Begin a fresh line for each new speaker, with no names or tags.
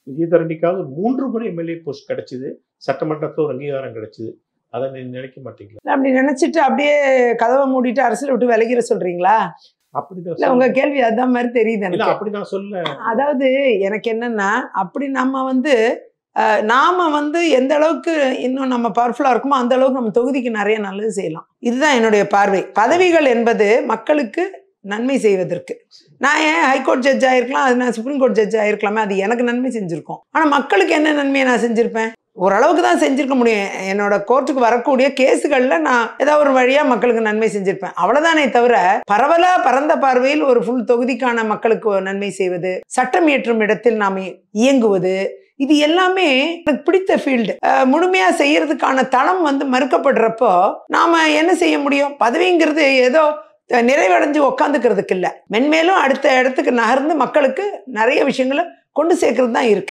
விஜயதரணிக்காவது மூன்று முறை MLA post கிடைச்சிது சட்டமன்றத்தில் ஒரு அங்கீகாரம் கிடைச்சிது அதை நீ நினைக்க மாட்டீங்களா
அப்படி நினைச்சிட்டு அப்படியே கதவை மூடிட்டு அரசியல் விட்டு விலகிற சொல்றீங்களா
அப்படிதான்
இல்ல உங்க
சொல்ல-
கேள்வி அதான் மாதிரி தெரியுது
இல்ல
எனக்கு
அப்படி நான் சொல்ல
அதாவது எனக்கு என்னன்னா அப்படி நம்ம வந்து அஹ், நாம வந்து எந்த அளவுக்கு இன்னும் நம்ம பவர்ஃபுல்லா இருக்குமோ அந்த அளவுக்கு நம்ம தொகுதிக்கு நிறைய நல்லது செய்யலாம் இதுதான் என்னுடைய பார்வை பதவிகள் என்பது மக்களுக்கு நன்மை செய்வதற்கு நான் ஏன் ஹைகோர்ட் ஜட்ஜ் ஆயிருக்கலாம் அது நான் சுப்ரீம் கோர்ட் ஜட்ஜ் ஆயிருக்கலாமே அது எனக்கு நன்மை செஞ்சிருக்கும் ஆனா மக்களுக்கு என்ன நன்மையை நான் செஞ்சிருப்பேன் ஓரளவுக்கு தான் செஞ்சிருக்க முடியும் என்னோட கோர்ட்டுக்கு வரக்கூடிய கேஸுகளில் நான் ஏதாவது ஒரு வழியாக மக்களுக்கு நன்மை செஞ்சிருப்பேன் அவ்வளோதானே தவிர பரவலா பரந்த பார்வையில் ஒரு ஃபுல் தொகுதிக்கான மக்களுக்கு ஒரு நன்மை செய்வது சட்டம் இயற்றும் இடத்தில் நாம் இயங்குவது இது எல்லாமே எனக்கு பிடித்த ஃபீல்டு முழுமையா செய்யறதுக்கான தளம் வந்து மறுக்கப்படுறப்போ நாம என்ன செய்ய முடியும் பதவிங்கிறது ஏதோ அஹ், நிறைவடைஞ்சு உக்காந்துக்கிறதுக்கு இல்லை மென்மேலும் அடுத்த இடத்துக்கு நகர்ந்து மக்களுக்கு நிறைய விஷயங்களை கொண்டு சேர்க்கறது தான் இருக்கு